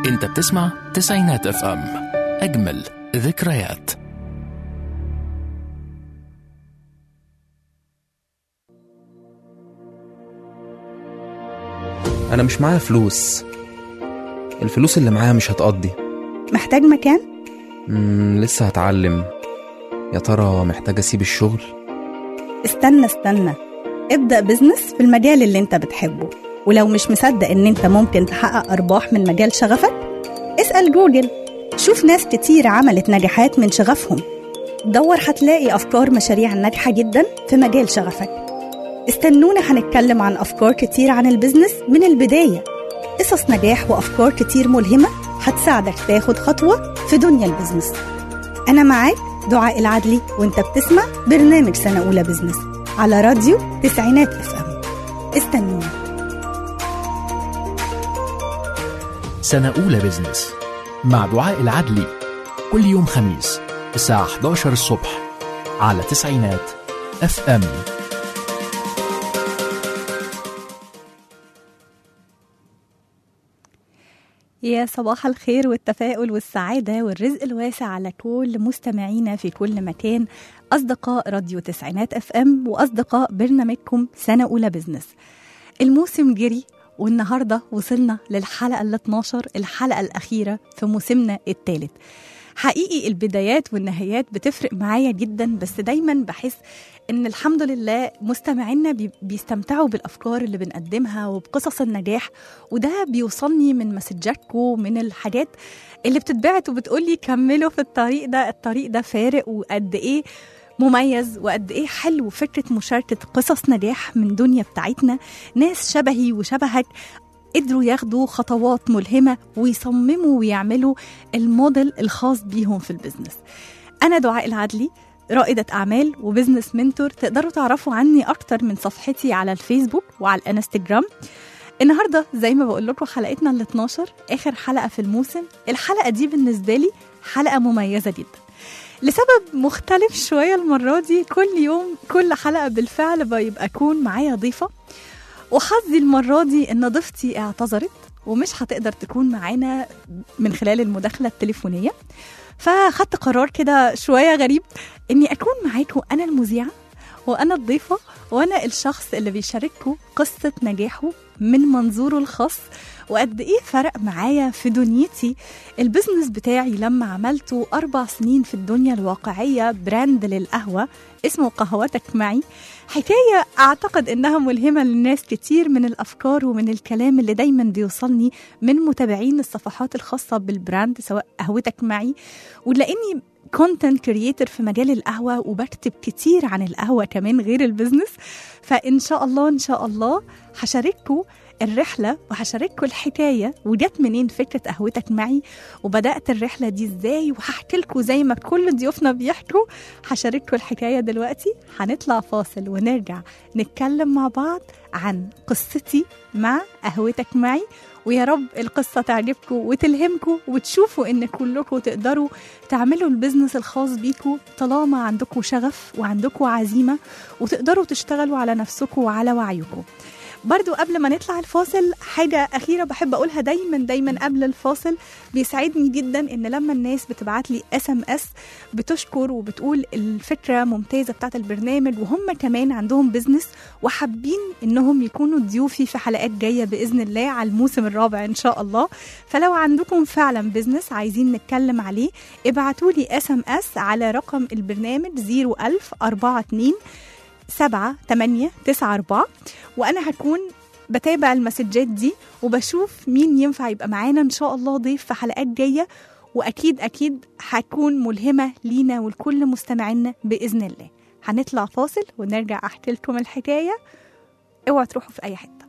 انت بتسمع تسعينات اف ام اجمل ذكريات أنا مش معايا فلوس الفلوس اللي معايا مش هتقضي محتاج مكان؟ مم لسه هتعلم يا ترى محتاج أسيب الشغل استنى استنى ابدأ بزنس في المجال اللي انت بتحبه ولو مش مصدق ان انت ممكن تحقق ارباح من مجال شغفك اسأل جوجل شوف ناس كتير عملت نجاحات من شغفهم دور هتلاقي افكار مشاريع ناجحة جدا في مجال شغفك استنونا هنتكلم عن افكار كتير عن البزنس من البداية قصص نجاح وافكار كتير ملهمة هتساعدك تاخد خطوة في دنيا البزنس أنا معاك دعاء العدلي وانت بتسمع برنامج سنة أولى بزنس على راديو تسعينات اف ام استنونا سنة أولى بزنس مع دعاء العدلي كل يوم خميس الساعة 11 الصبح على تسعينات اف ام يا صباح الخير والتفاؤل والسعادة والرزق الواسع على كل مستمعينا في كل مكان أصدقاء راديو تسعينات اف ام وأصدقاء برنامجكم سنة أولى بزنس الموسم جري والنهاردة وصلنا للحلقة ال 12 الحلقة الأخيرة في موسمنا الثالث حقيقي البدايات والنهايات بتفرق معايا جدا بس دايما بحس ان الحمد لله مستمعينا بي- بيستمتعوا بالافكار اللي بنقدمها وبقصص النجاح وده بيوصلني من مسجاتكم من الحاجات اللي بتتبعت وبتقولي كملوا في الطريق ده الطريق ده فارق وقد ايه مميز وقد ايه حلو فكره مشاركه قصص نجاح من دنيا بتاعتنا ناس شبهي وشبهك قدروا ياخدوا خطوات ملهمه ويصمموا ويعملوا الموديل الخاص بيهم في البزنس انا دعاء العدلي رائدة أعمال وبزنس منتور تقدروا تعرفوا عني أكتر من صفحتي على الفيسبوك وعلى الانستجرام النهاردة زي ما بقول لكم حلقتنا ال 12 آخر حلقة في الموسم الحلقة دي بالنسبة لي حلقة مميزة جدا لسبب مختلف شوية المرة دي كل يوم كل حلقة بالفعل بيبقى أكون معايا ضيفة وحظي المرة دي إن ضيفتي اعتذرت ومش هتقدر تكون معانا من خلال المداخلة التليفونية فخدت قرار كده شوية غريب إني أكون معاكم أنا المذيعة وأنا الضيفة وأنا الشخص اللي بيشارككم قصة نجاحه من منظوره الخاص وقد إيه فرق معايا في دنيتي البزنس بتاعي لما عملته أربع سنين في الدنيا الواقعية براند للقهوة اسمه قهوتك معي حكاية أعتقد إنها ملهمة للناس كتير من الأفكار ومن الكلام اللي دايما بيوصلني من متابعين الصفحات الخاصة بالبراند سواء قهوتك معي ولأني كونتنت كرييتر في مجال القهوة وبكتب كتير عن القهوة كمان غير البزنس فإن شاء الله إن شاء الله هشارككم الرحلة وهشارككم الحكاية وجت منين فكرة قهوتك معي وبدأت الرحلة دي ازاي وهحكي لكم زي ما كل ضيوفنا بيحكوا هشارككم الحكاية دلوقتي هنطلع فاصل ونرجع نتكلم مع بعض عن قصتي مع قهوتك معي ويا رب القصة تعجبكم وتلهمكم وتشوفوا ان كلكم تقدروا تعملوا البزنس الخاص بيكم طالما عندكم شغف وعندكم عزيمة وتقدروا تشتغلوا على نفسكم وعلى وعيكم برضو قبل ما نطلع الفاصل حاجة أخيرة بحب أقولها دايما دايما قبل الفاصل بيسعدني جدا إن لما الناس بتبعت لي اس ام اس بتشكر وبتقول الفكرة ممتازة بتاعت البرنامج وهم كمان عندهم بزنس وحابين إنهم يكونوا ضيوفي في حلقات جاية بإذن الله على الموسم الرابع إن شاء الله فلو عندكم فعلا بزنس عايزين نتكلم عليه ابعتوا لي اس ام اس على رقم البرنامج 01042 سبعة تمانية تسعة أربعة وأنا هكون بتابع المسجات دي وبشوف مين ينفع يبقى معانا إن شاء الله ضيف في حلقات جاية وأكيد أكيد هتكون ملهمة لينا ولكل مستمعينا بإذن الله هنطلع فاصل ونرجع أحكي لكم الحكاية اوعوا تروحوا في أي حتة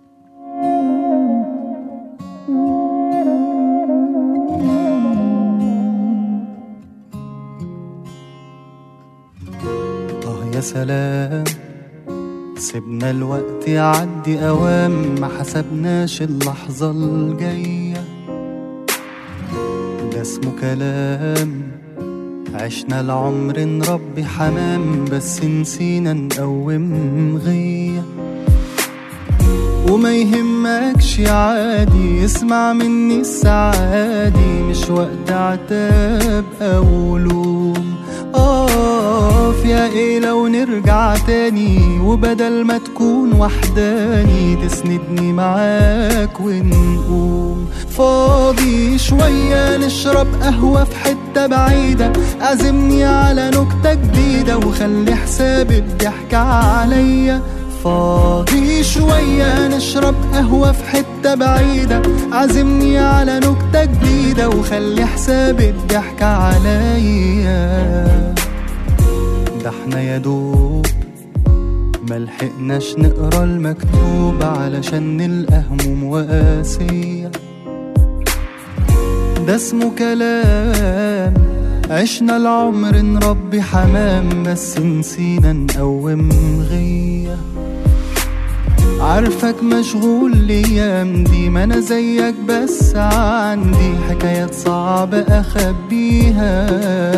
آه يا سلام سيبنا الوقت يعدي أوام ما حسبناش اللحظة الجاية ده اسمه كلام عشنا العمر نربي حمام بس نسينا نقوم غية وما يهمكش عادي اسمع مني السعادي مش وقت عتاب او لوم اقف يا ايه لو نرجع تاني وبدل ما تكون وحداني تسندني معاك ونقوم فاضي شوية نشرب قهوة في حتة بعيدة عزمني على نكتة جديدة وخلي حساب الضحكة عليا فاضي شوية نشرب قهوة في حتة بعيدة عزمني على نكتة جديدة وخلي حساب الضحكة عليا ده احنا يا دوب ملحقناش نقرا المكتوب علشان نلقى هموم وقاسية ده اسمه كلام عشنا العمر نربي حمام بس نسينا نقوم غيه عارفك مشغول الايام دي ما انا زيك بس عندي حكايات صعبة اخبيها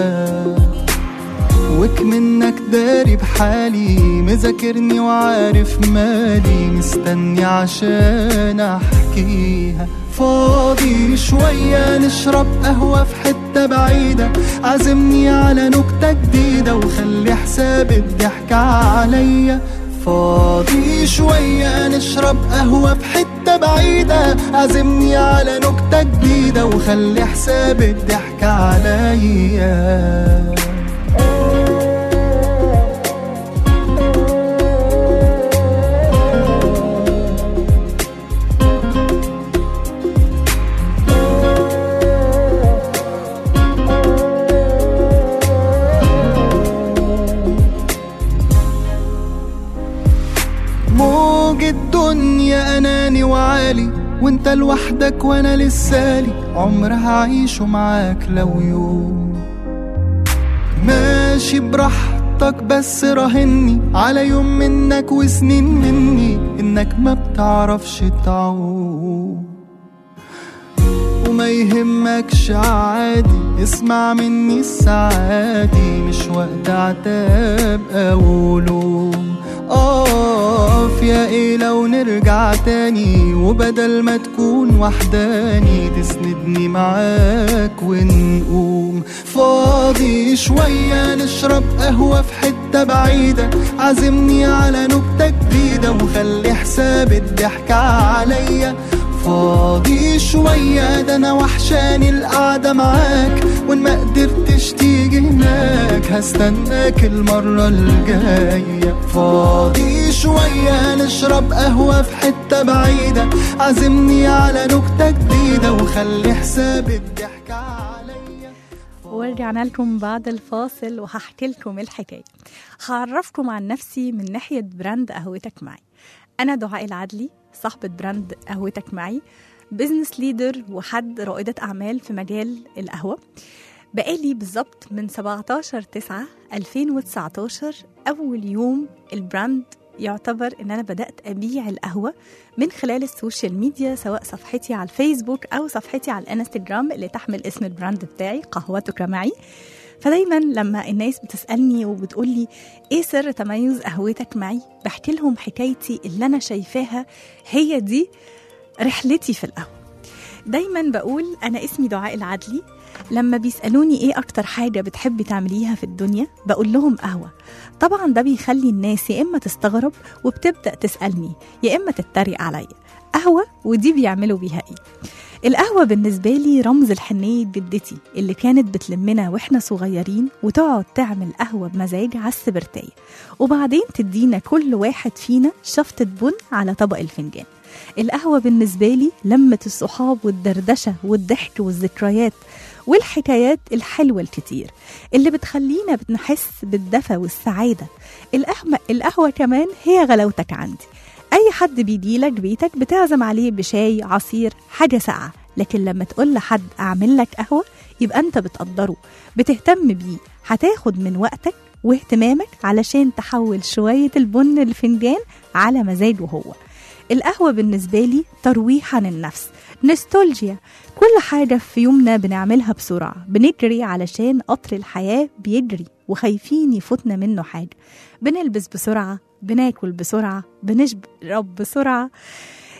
وك منك داري بحالي مذاكرني وعارف مالي مستني عشان احكيها فاضي شوية نشرب قهوة في حتة بعيدة عزمني على نكتة جديدة وخلي حساب الضحكة عليا فاضي شوية نشرب قهوة في حتة بعيدة عزمني على نكتة جديدة وخلي حساب الضحكة عليا موج الدنيا اناني وعالي وانت لوحدك وانا لسالي عمر هعيشه معاك لو يوم ماشي براحتك بس راهني على يوم منك وسنين مني انك ما بتعرفش تعوم وما يهمكش عادي اسمع مني السعادي مش وقت عتاب او لوم اقف يا ايه لو نرجع تاني وبدل ما تكون وحداني تسندني معاك ونقوم فاضي شوية نشرب قهوة في حتة بعيدة عزمني على نكتة جديدة وخلي حساب الضحكة عليا فاضي شوية ده أنا وحشاني القعدة معاك وإن ما قدرتش تيجي هناك هستناك المرة الجاية فاضي شوية نشرب قهوة في حتة بعيدة عزمني على نكتة جديدة وخلي حساب الضحكة عليا ورجعنا لكم بعد الفاصل وهحكي لكم الحكاية هعرفكم عن نفسي من ناحية براند قهوتك معي أنا دعاء العدلي صاحبة براند قهوتك معي بزنس ليدر وحد رائدة أعمال في مجال القهوة بقالي بالظبط من 17 9 2019 أول يوم البراند يعتبر ان انا بدات ابيع القهوه من خلال السوشيال ميديا سواء صفحتي على الفيسبوك او صفحتي على الانستجرام اللي تحمل اسم البراند بتاعي قهوتك معي فدايما لما الناس بتسالني وبتقول لي ايه سر تميز قهوتك معي بحكي لهم حكايتي اللي انا شايفاها هي دي رحلتي في القهوه دايما بقول انا اسمي دعاء العدلي لما بيسالوني ايه اكتر حاجه بتحبي تعمليها في الدنيا بقول لهم قهوه طبعا ده بيخلي الناس يا اما تستغرب وبتبدا تسالني يا اما تتريق عليا قهوه ودي بيعملوا بيها ايه القهوة بالنسبة لي رمز لحنية جدتي اللي كانت بتلمنا واحنا صغيرين وتقعد تعمل قهوة بمزاج على السبرتاية وبعدين تدينا كل واحد فينا شفطة بن على طبق الفنجان القهوة بالنسبة لي لمة الصحاب والدردشة والضحك والذكريات والحكايات الحلوة الكتير اللي بتخلينا بنحس بالدفى والسعادة القهوة, القهوة كمان هي غلاوتك عندي أي حد بيجيلك بيتك بتعزم عليه بشاي عصير حاجة ساقعة لكن لما تقول لحد أعمل لك قهوة يبقى أنت بتقدره بتهتم بيه هتاخد من وقتك واهتمامك علشان تحول شوية البن الفنجان على مزاجه هو القهوة بالنسبة لي ترويح عن النفس نستولجيا كل حاجة في يومنا بنعملها بسرعة بنجري علشان قطر الحياة بيجري وخايفين يفوتنا منه حاجة بنلبس بسرعة بناكل بسرعة بنشرب بسرعة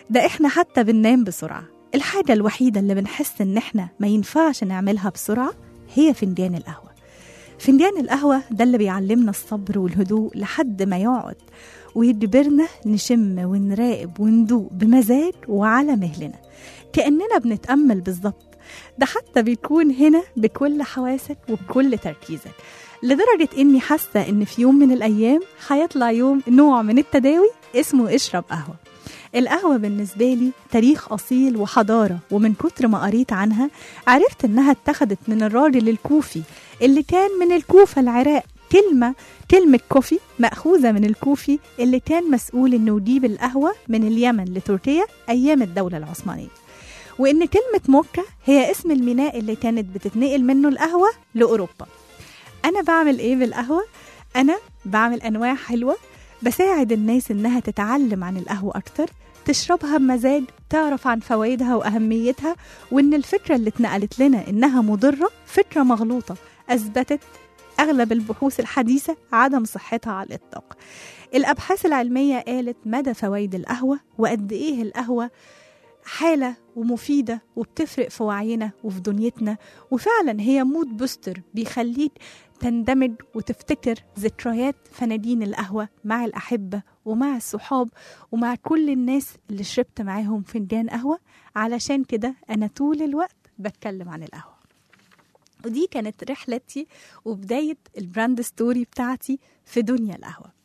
ده احنا حتى بننام بسرعة الحاجة الوحيدة اللي بنحس ان احنا ما ينفعش نعملها بسرعة هي فنجان القهوة فنجان القهوة ده اللي بيعلمنا الصبر والهدوء لحد ما يقعد ويجبرنا نشم ونراقب وندوق بمزاج وعلى مهلنا كأننا بنتأمل بالظبط ده حتى بيكون هنا بكل حواسك وبكل تركيزك لدرجة إني حاسة إن في يوم من الأيام هيطلع يوم نوع من التداوي اسمه اشرب قهوة القهوة بالنسبة لي تاريخ أصيل وحضارة ومن كتر ما قريت عنها عرفت إنها اتخذت من الراجل الكوفي اللي كان من الكوفة العراق كلمة كلمة كوفي مأخوذة من الكوفي اللي كان مسؤول إنه يجيب القهوة من اليمن لتركيا أيام الدولة العثمانية وإن كلمة موكا هي اسم الميناء اللي كانت بتتنقل منه القهوة لأوروبا أنا بعمل إيه بالقهوة؟ أنا بعمل أنواع حلوة بساعد الناس إنها تتعلم عن القهوة أكتر تشربها بمزاج تعرف عن فوائدها وأهميتها وإن الفكرة اللي اتنقلت لنا إنها مضرة فكرة مغلوطة أثبتت أغلب البحوث الحديثة عدم صحتها على الإطلاق الأبحاث العلمية قالت مدى فوائد القهوة وقد إيه القهوة حالة ومفيدة وبتفرق في وعينا وفي دنيتنا وفعلا هي مود بوستر بيخليك تندمج وتفتكر ذكريات فنادين القهوة مع الأحبة ومع الصحاب ومع كل الناس اللي شربت معاهم فنجان قهوة علشان كده أنا طول الوقت بتكلم عن القهوة ودي كانت رحلتي وبداية البراند ستوري بتاعتي في دنيا القهوة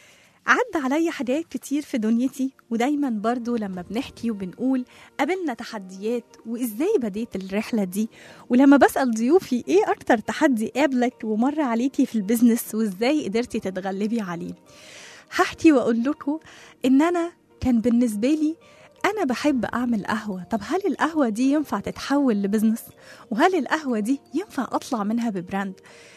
عدى عليا حاجات كتير في دنيتي ودايما برضو لما بنحكي وبنقول قابلنا تحديات وازاي بديت الرحلة دي ولما بسأل ضيوفي ايه اكتر تحدي قابلك ومر عليكي في البيزنس وازاي قدرتي تتغلبي عليه هحكي واقول لكم ان انا كان بالنسبة لي أنا بحب أعمل قهوة طب هل القهوة دي ينفع تتحول لبزنس؟ وهل القهوة دي ينفع أطلع منها ببراند؟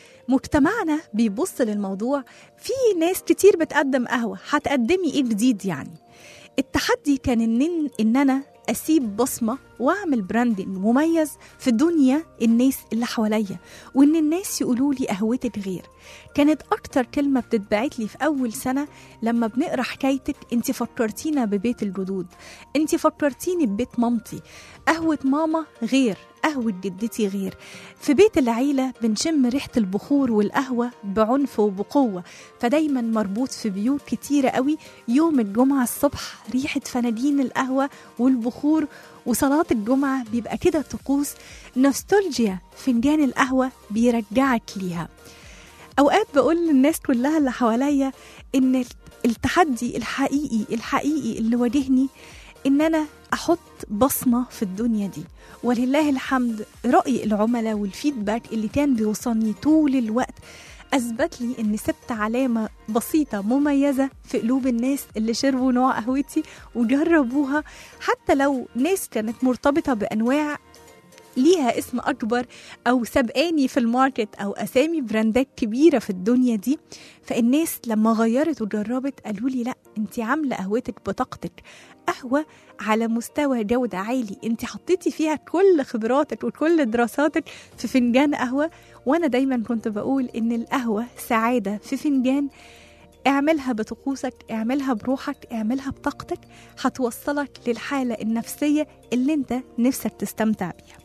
مجتمعنا بيبص للموضوع في ناس كتير بتقدم قهوة هتقدمي ايه جديد يعني التحدي كان ان ان انا اسيب بصمه واعمل براندنج مميز في دنيا الناس اللي حواليا وان الناس يقولوا لي قهوتك غير كانت اكتر كلمه بتتبعت لي في اول سنه لما بنقرا حكايتك انت فكرتينا ببيت الجدود انت فكرتيني ببيت مامتي قهوه ماما غير قهوة جدتي غير في بيت العيلة بنشم ريحة البخور والقهوة بعنف وبقوة فدايما مربوط في بيوت كتيرة قوي يوم الجمعة الصبح ريحة فنادين القهوة والبخور وصلاة الجمعة بيبقى كده طقوس نوستالجيا فنجان القهوة بيرجعك ليها أوقات بقول للناس كلها اللي حواليا إن التحدي الحقيقي الحقيقي اللي واجهني إن أنا أحط بصمة في الدنيا دي ولله الحمد رأي العملاء والفيدباك اللي كان بيوصلني طول الوقت أثبت لي إني سبت علامة بسيطة مميزة في قلوب الناس اللي شربوا نوع قهوتي وجربوها حتى لو ناس كانت مرتبطة بأنواع ليها اسم أكبر أو سبقاني في الماركت أو أسامي براندات كبيرة في الدنيا دي فالناس لما غيرت وجربت قالوا لي لا انت عاملة قهوتك بطاقتك قهوة على مستوى جودة عالي انت حطيتي فيها كل خبراتك وكل دراساتك في فنجان قهوة وانا دايما كنت بقول ان القهوة سعادة في فنجان اعملها بطقوسك اعملها بروحك اعملها بطاقتك هتوصلك للحالة النفسية اللي انت نفسك تستمتع بيها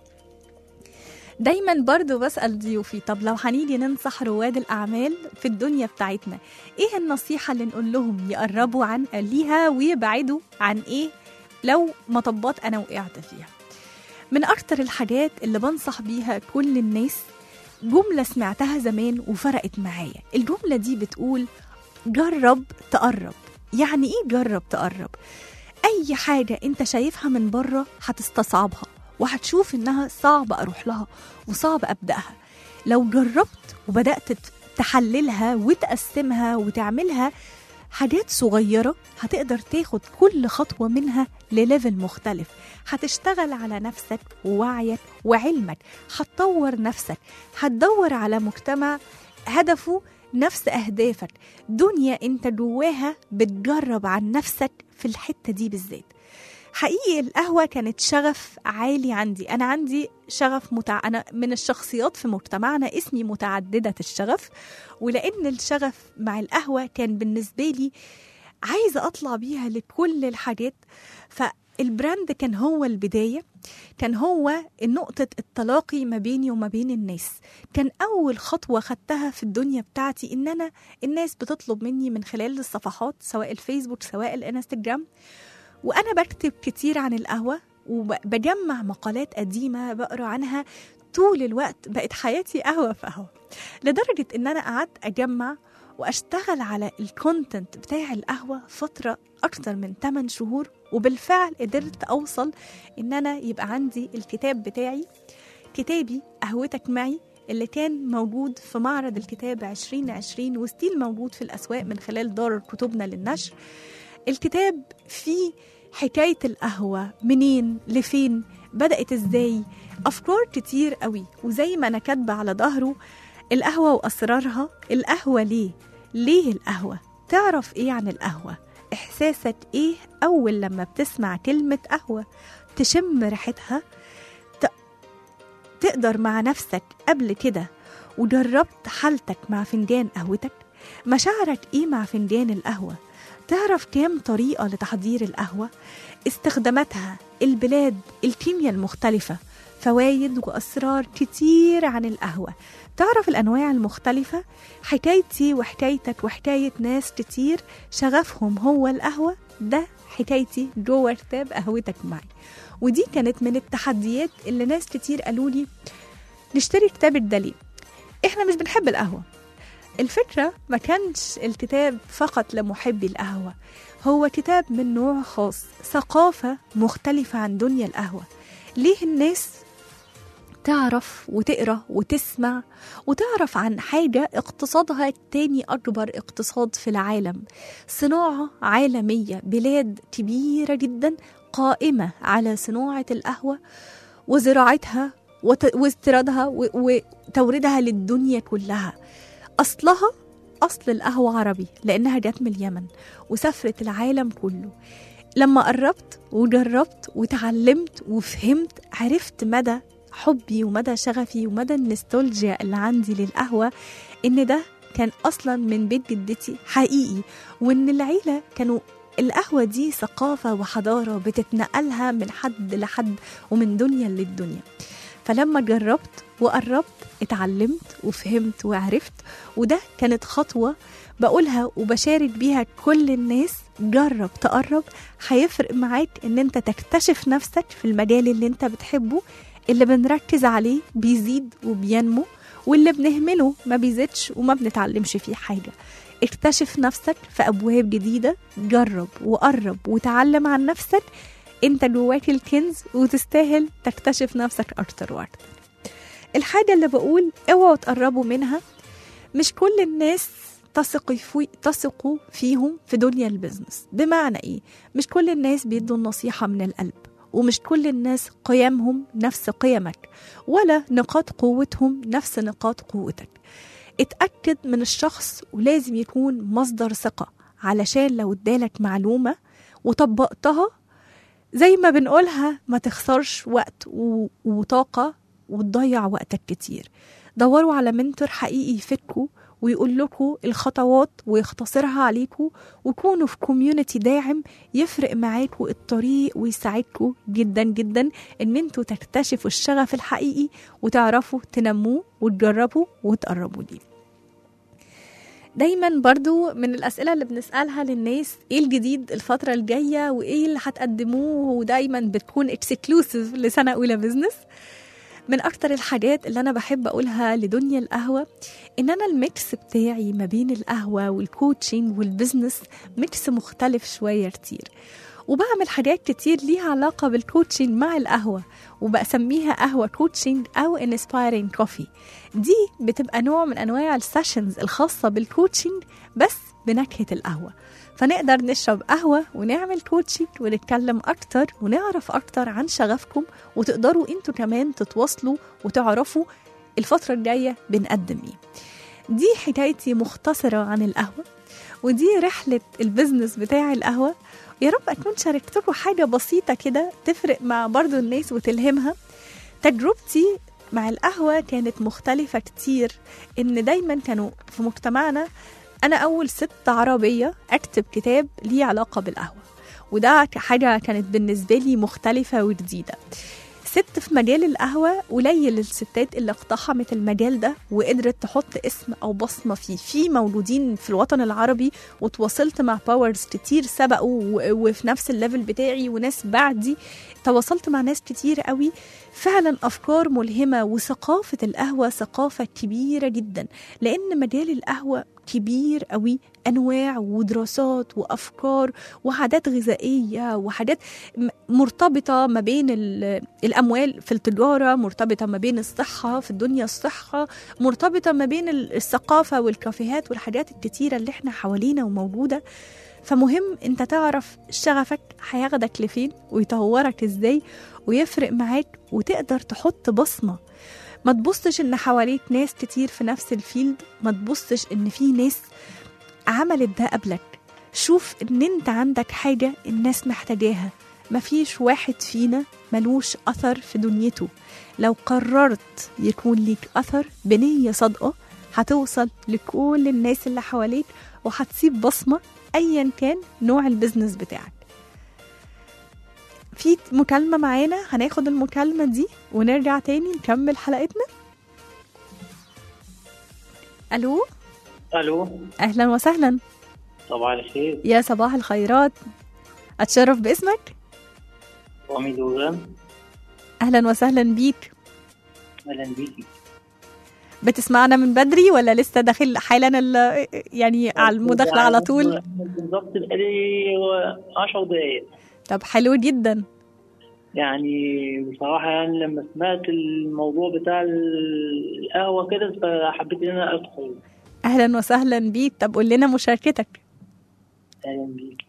دايما برضو بسأل ضيوفي طب لو هنيجي ننصح رواد الأعمال في الدنيا بتاعتنا ايه النصيحة اللي نقول لهم يقربوا عن ليها ويبعدوا عن ايه لو مطبات أنا وقعت فيها من أكتر الحاجات اللي بنصح بيها كل الناس جملة سمعتها زمان وفرقت معايا الجملة دي بتقول جرب تقرب يعني ايه جرب تقرب اي حاجة انت شايفها من بره هتستصعبها وهتشوف انها صعب اروح لها وصعب ابداها لو جربت وبدات تحللها وتقسمها وتعملها حاجات صغيرة هتقدر تاخد كل خطوة منها لليفل مختلف هتشتغل على نفسك ووعيك وعلمك هتطور نفسك هتدور على مجتمع هدفه نفس أهدافك دنيا أنت جواها بتجرب عن نفسك في الحتة دي بالذات حقيقي القهوة كانت شغف عالي عندي أنا عندي شغف متع... أنا من الشخصيات في مجتمعنا اسمي متعددة الشغف ولأن الشغف مع القهوة كان بالنسبة لي عايزة أطلع بيها لكل الحاجات فالبراند كان هو البداية كان هو نقطة التلاقي ما بيني وما بين الناس كان أول خطوة خدتها في الدنيا بتاعتي إن أنا الناس بتطلب مني من خلال الصفحات سواء الفيسبوك سواء الانستجرام وأنا بكتب كتير عن القهوة وبجمع مقالات قديمة بقرا عنها طول الوقت بقت حياتي قهوة في قهوة لدرجة إن أنا قعدت أجمع وأشتغل على الكونتنت بتاع القهوة فترة أكتر من 8 شهور وبالفعل قدرت أوصل إن أنا يبقى عندي الكتاب بتاعي كتابي قهوتك معي اللي كان موجود في معرض الكتاب 2020 وستيل موجود في الأسواق من خلال دار كتبنا للنشر الكتاب فيه حكاية القهوة منين لفين بدأت ازاي أفكار كتير قوي وزي ما أنا كاتبة على ظهره القهوة وأسرارها القهوة ليه ليه القهوة تعرف ايه عن القهوة إحساسك ايه أول لما بتسمع كلمة قهوة تشم ريحتها ت- تقدر مع نفسك قبل كده وجربت حالتك مع فنجان قهوتك مشاعرك ايه مع فنجان القهوة تعرف كام طريقة لتحضير القهوة استخداماتها البلاد الكيمياء المختلفة فوايد وأسرار كتير عن القهوة تعرف الأنواع المختلفة حكايتي وحكايتك وحكاية ناس كتير شغفهم هو القهوة ده حكايتي جوه كتاب قهوتك معي ودي كانت من التحديات اللي ناس كتير قالوا لي نشتري كتاب الدليل احنا مش بنحب القهوة الفكرة ما كانش الكتاب فقط لمحبي القهوة هو كتاب من نوع خاص ثقافة مختلفة عن دنيا القهوة ليه الناس تعرف وتقرا وتسمع وتعرف عن حاجة اقتصادها تاني أكبر اقتصاد في العالم صناعة عالمية بلاد كبيرة جدا قائمة على صناعة القهوة وزراعتها وت- واستيرادها و- وتوردها للدنيا كلها أصلها أصل القهوة عربي لأنها جت من اليمن وسافرت العالم كله لما قربت وجربت وتعلمت وفهمت عرفت مدى حبي ومدى شغفي ومدى النستولجيا اللي عندي للقهوة إن ده كان أصلا من بيت جدتي حقيقي وإن العيلة كانوا القهوة دي ثقافة وحضارة بتتنقلها من حد لحد ومن دنيا للدنيا فلما جربت وقربت اتعلمت وفهمت وعرفت وده كانت خطوة بقولها وبشارك بيها كل الناس جرب تقرب هيفرق معاك ان انت تكتشف نفسك في المجال اللي انت بتحبه اللي بنركز عليه بيزيد وبينمو واللي بنهمله ما بيزيدش وما بنتعلمش فيه حاجة اكتشف نفسك في أبواب جديدة جرب وقرب وتعلم عن نفسك انت جواك الكنز وتستاهل تكتشف نفسك أكتر وأكتر الحاجة اللي بقول اوعوا تقربوا منها مش كل الناس تثقي في تثقوا فيهم في دنيا البيزنس بمعنى ايه مش كل الناس بيدوا النصيحة من القلب ومش كل الناس قيمهم نفس قيمك ولا نقاط قوتهم نفس نقاط قوتك اتأكد من الشخص ولازم يكون مصدر ثقة علشان لو ادالك معلومة وطبقتها زي ما بنقولها ما تخسرش وقت و- وطاقة وتضيع وقتك كتير دوروا على منتور حقيقي يفيدكوا ويقول لكم الخطوات ويختصرها عليكم وكونوا في كوميونتي داعم يفرق معاكم الطريق ويساعدكم جدا جدا ان انتوا تكتشفوا الشغف الحقيقي وتعرفوا تنموه وتجربوا وتقربوا ليه دايما برضو من الأسئلة اللي بنسألها للناس ايه الجديد الفترة الجاية وايه اللي هتقدموه ودايما بتكون اكسكلوسيف لسنة أولى بزنس من أكتر الحاجات اللي أنا بحب أقولها لدنيا القهوة إن أنا الميكس بتاعي ما بين القهوة والكوتشنج والبزنس ميكس مختلف شوية كتير وبعمل حاجات كتير ليها علاقة بالكوتشنج مع القهوة وبسميها قهوة كوتشنج أو انسبايرنج كوفي دي بتبقى نوع من أنواع السيشنز الخاصة بالكوتشنج بس بنكهة القهوة فنقدر نشرب قهوة ونعمل كوتشنج ونتكلم أكتر ونعرف أكتر عن شغفكم وتقدروا انتوا كمان تتواصلوا وتعرفوا الفترة الجاية بنقدم ايه دي حكايتي مختصرة عن القهوة ودي رحلة البزنس بتاع القهوة يا رب أكون شاركتكم حاجة بسيطة كده تفرق مع برضو الناس وتلهمها تجربتي مع القهوة كانت مختلفة كتير إن دايما كانوا في مجتمعنا انا اول ست عربيه اكتب كتاب ليه علاقه بالقهوه وده حاجه كانت بالنسبه لي مختلفه وجديده ست في مجال القهوة قليل الستات اللي اقتحمت المجال ده وقدرت تحط اسم أو بصمة فيه في مولودين في الوطن العربي وتواصلت مع باورز كتير سبقوا و- وفي نفس الليفل بتاعي وناس بعدي تواصلت مع ناس كتير قوي فعلا أفكار ملهمة وثقافة القهوة ثقافة كبيرة جدا لأن مجال القهوة كبير قوي أنواع ودراسات وأفكار وعادات غذائية وحاجات م- مرتبطة ما بين ال- الأموال في التجارة مرتبطة ما بين الصحة في الدنيا الصحة مرتبطة ما بين ال- الثقافة والكافيهات والحاجات الكتيرة اللي احنا حوالينا وموجودة فمهم انت تعرف شغفك هياخدك لفين ويطورك ازاي ويفرق معاك وتقدر تحط بصمة ما تبصش ان حواليك ناس كتير في نفس الفيلد ما تبصش ان في ناس عملت ده قبلك شوف ان انت عندك حاجة الناس محتاجاها مفيش واحد فينا ملوش أثر في دنيته لو قررت يكون ليك أثر بنية صادقة هتوصل لكل الناس اللي حواليك وهتسيب بصمة أيا كان نوع البزنس بتاعك في مكالمة معانا هناخد المكالمة دي ونرجع تاني نكمل حلقتنا ألو الو أهلا وسهلا صباح الخير يا صباح الخيرات أتشرف باسمك رامي دوغان أهلا وسهلا بيك اهلا بيكي بتسمعنا من بدري ولا لسه داخل حالا ال- يعني على المداخلة على طول بالظبط بقالي 10 دقايق طب حلو جدا يعني بصراحة يعني لما سمعت الموضوع بتاع القهوة كده فحبيت إن أنا أدخل أهلا وسهلا بيك طب قول لنا مشاركتك أهلا بيكي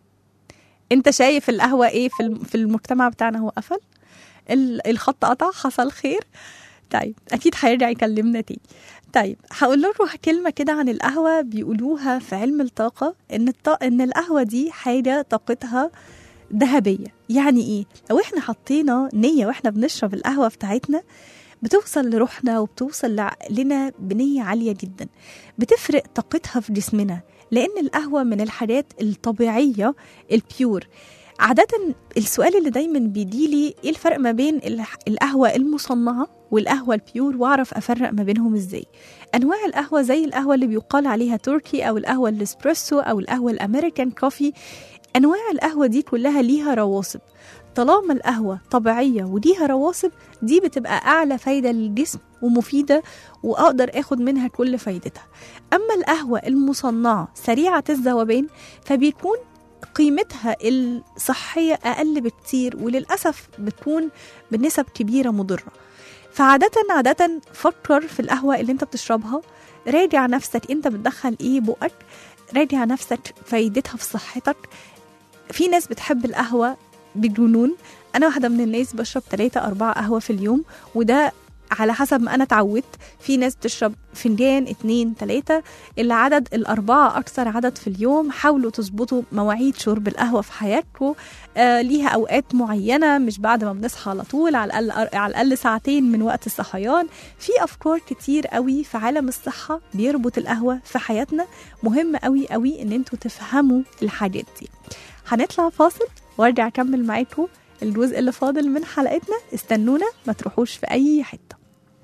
انت شايف القهوة ايه في الم- في المجتمع بتاعنا هو قفل ال- الخط قطع حصل خير طيب اكيد هيرجع يكلمنا تاني طيب هقول لكم كلمة كده عن القهوة بيقولوها في علم الطاقة ان الط... ان القهوة دي حاجة طاقتها ذهبية يعني ايه لو احنا حطينا نية واحنا بنشرب القهوة بتاعتنا بتوصل لروحنا وبتوصل لعقلنا بنية عالية جدا بتفرق طاقتها في جسمنا لأن القهوة من الحاجات الطبيعية البيور عادة السؤال اللي دايما بيجيلي ايه الفرق ما بين الح- القهوة المصنعة والقهوة البيور واعرف افرق ما بينهم ازاي انواع القهوة زي القهوة اللي بيقال عليها تركي او القهوة الاسبريسو او القهوة الامريكان كوفي انواع القهوة دي كلها ليها رواسب طالما القهوة طبيعية وليها رواسب دي بتبقى أعلى فايدة للجسم ومفيدة وأقدر أخد منها كل فايدتها أما القهوة المصنعة سريعة الذوبان فبيكون قيمتها الصحية أقل بكتير وللأسف بتكون بنسب كبيرة مضرة فعادة عادة فكر في القهوة اللي انت بتشربها راجع نفسك انت بتدخل ايه بقك راجع نفسك فايدتها في صحتك في ناس بتحب القهوة بجنون انا واحدة من الناس بشرب 3 4 قهوة في اليوم وده على حسب ما انا اتعودت في ناس بتشرب فنجان اتنين تلاتة العدد الأربعة أكثر عدد في اليوم حاولوا تظبطوا مواعيد شرب القهوة في حياتكم آه ليها أوقات معينة مش بعد ما بنصحى على طول على الأقل على الأقل ساعتين من وقت الصحيان في أفكار كتير قوي في عالم الصحة بيربط القهوة في حياتنا مهم قوي قوي إن انتوا تفهموا الحاجات دي هنطلع فاصل وارجع أكمل معاكم الجزء اللي فاضل من حلقتنا استنونا ما تروحوش في أي حتة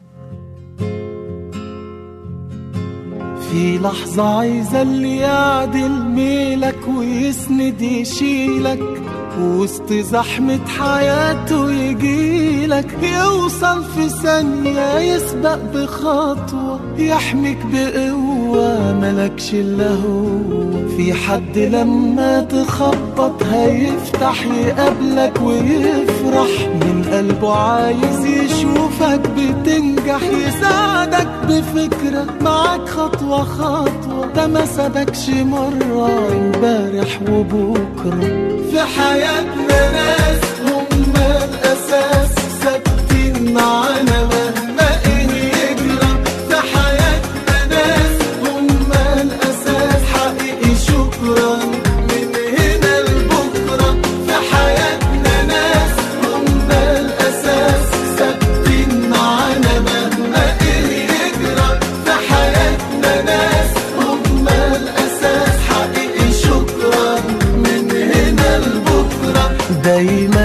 في لحظة عايزة اللي يعدل ميلك ويسند يشيلك وسط زحمة حياته يجيلك يوصل في ثانية يسبق بخطوة يحميك بقوة ملكش إلا هو في حد لما تخبط هيفتح يقابلك ويفرح من قلبه عايز يشوفك بتنجح يساعدك بفكرة معاك خطوة خطوة ده ما سابكش مرة امبارح وبكرة في حياتنا ناس هم الأساس ثابتين معانا مهما إيه يجرى في حياتنا ناس هم الأساس حقيقي شكرا من هنا لبكرة في حياتنا ناس هم الأساس ثابتين معانا مهما إيه يجرى في حياتنا ناس هم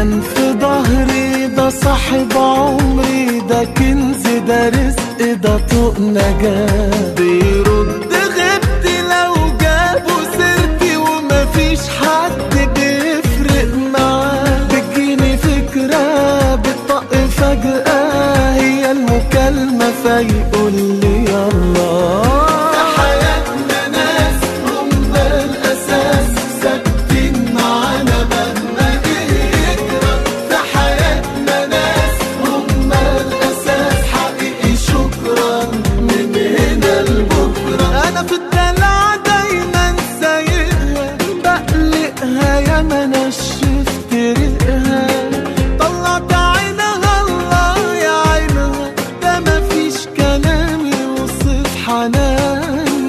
كان في ظهري ده صاحب عمري ده كنز ده رزق ده طوق نجاة بيرد غبتي لو جابوا سيرتي ومفيش حد بيفرق معاه بتجيني فكرة بتطق فجأة هي المكالمة فيقول لي يلا في حياتنا ناس هم الأساس ثابتين معانا مهما يجرى في حياتنا ناس هم الأساس حقيقي شكرا من هنا لبكرة أنا في الدلع دايما سايقها بقلقها يا ما نشفت ريقها طلعت عينها الله يا عينها ده مفيش كلام يوصف حنانها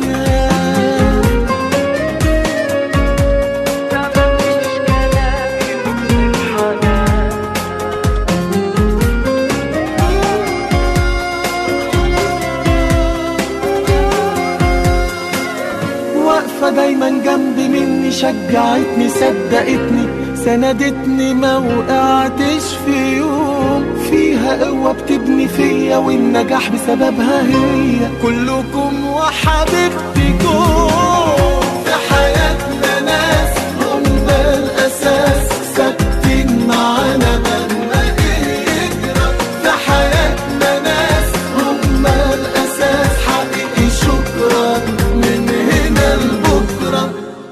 واقفة دايما جنبي مني شجعتني صدقتني سندتني ما وقعتش في يوم فيها قوة بتبني فيا والنجاح بسببها هي كلكم وحبيبتكم في حياتنا ناس هم الأساس ثابتين معانا مهما يجرى في حياتنا ناس هم الأساس حقيقي شكرا من هنا لبكره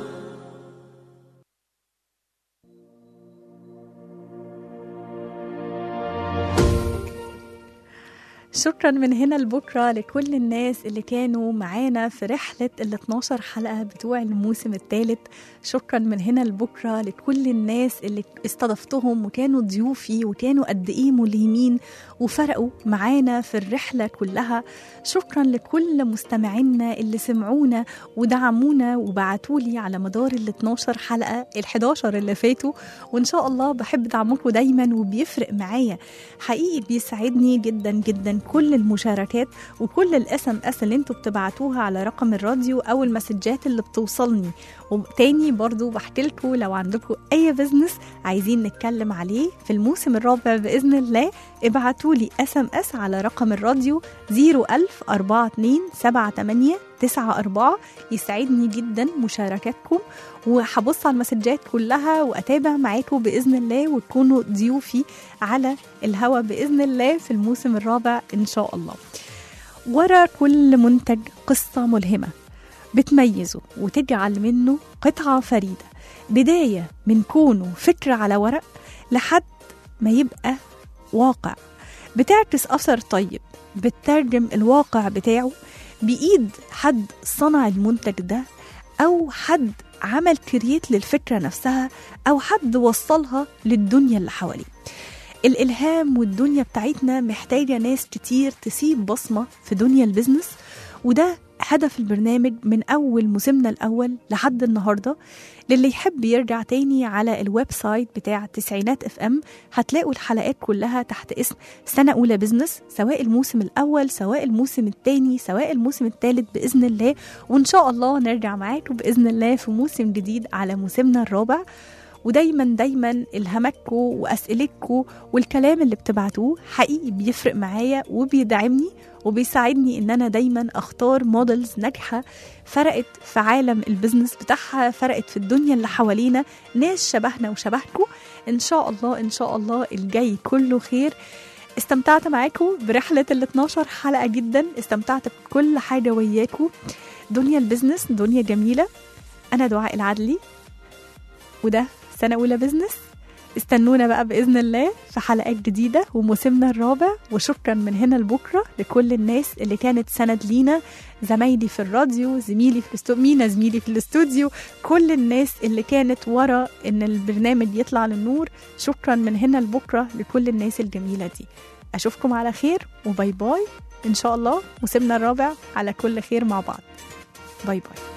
شكرا من هنا لبكرة لكل الناس اللي كانوا معانا في رحلة ال 12 حلقة بتوع الموسم الثالث شكرا من هنا لبكرة لكل الناس اللي استضفتهم وكانوا ضيوفي وكانوا قد ايه ملهمين وفرقوا معانا في الرحلة كلها شكرا لكل مستمعينا اللي سمعونا ودعمونا وبعتولي على مدار ال 12 حلقة ال 11 اللي فاتوا وان شاء الله بحب دعمكم دايما وبيفرق معايا حقيقي بيسعدني جدا جدا كل المشاركات وكل الاس ام اس اللي انتوا بتبعتوها على رقم الراديو او المسجات اللي بتوصلني وتاني برضو بحكي لكم لو عندكم اي بزنس عايزين نتكلم عليه في الموسم الرابع باذن الله ابعتوا لي اس ام اس على رقم الراديو 01000 42 78 94 يسعدني جدا مشاركاتكم وهبص على المسجات كلها واتابع معاكم باذن الله وتكونوا ضيوفي على الهوا باذن الله في الموسم الرابع ان شاء الله ورا كل منتج قصه ملهمه بتميزه وتجعل منه قطعه فريده بدايه من كونه فكره على ورق لحد ما يبقى واقع بتعكس اثر طيب بتترجم الواقع بتاعه بايد حد صنع المنتج ده او حد عمل كرييت للفكره نفسها او حد وصلها للدنيا اللي حواليه الالهام والدنيا بتاعتنا محتاجه ناس كتير تسيب بصمه في دنيا البيزنس وده هدف البرنامج من أول موسمنا الأول لحد النهاردة للي يحب يرجع تاني على الويب سايت بتاع تسعينات اف ام هتلاقوا الحلقات كلها تحت اسم سنة أولى بزنس سواء الموسم الأول سواء الموسم الثاني سواء الموسم الثالث بإذن الله وإن شاء الله نرجع معاكم بإذن الله في موسم جديد على موسمنا الرابع ودايما دايما الهاماتكم واسئلتكم والكلام اللي بتبعتوه حقيقي بيفرق معايا وبيدعمني وبيساعدني ان انا دايما اختار موديلز ناجحه فرقت في عالم البيزنس بتاعها فرقت في الدنيا اللي حوالينا ناس شبهنا وشبهكم ان شاء الله ان شاء الله الجاي كله خير استمتعت معاكم برحلة ال 12 حلقة جدا استمتعت بكل حاجة وياكم دنيا البيزنس دنيا جميلة أنا دعاء العدلي وده سنة أولى بزنس استنونا بقى بإذن الله في حلقات جديدة وموسمنا الرابع وشكرا من هنا لبكرة لكل الناس اللي كانت سند لينا زمايلي في الراديو زميلي في الاستوديو مينا زميلي في الاستوديو كل الناس اللي كانت ورا ان البرنامج يطلع للنور شكرا من هنا لبكرة لكل الناس الجميلة دي أشوفكم على خير وباي باي إن شاء الله موسمنا الرابع على كل خير مع بعض باي باي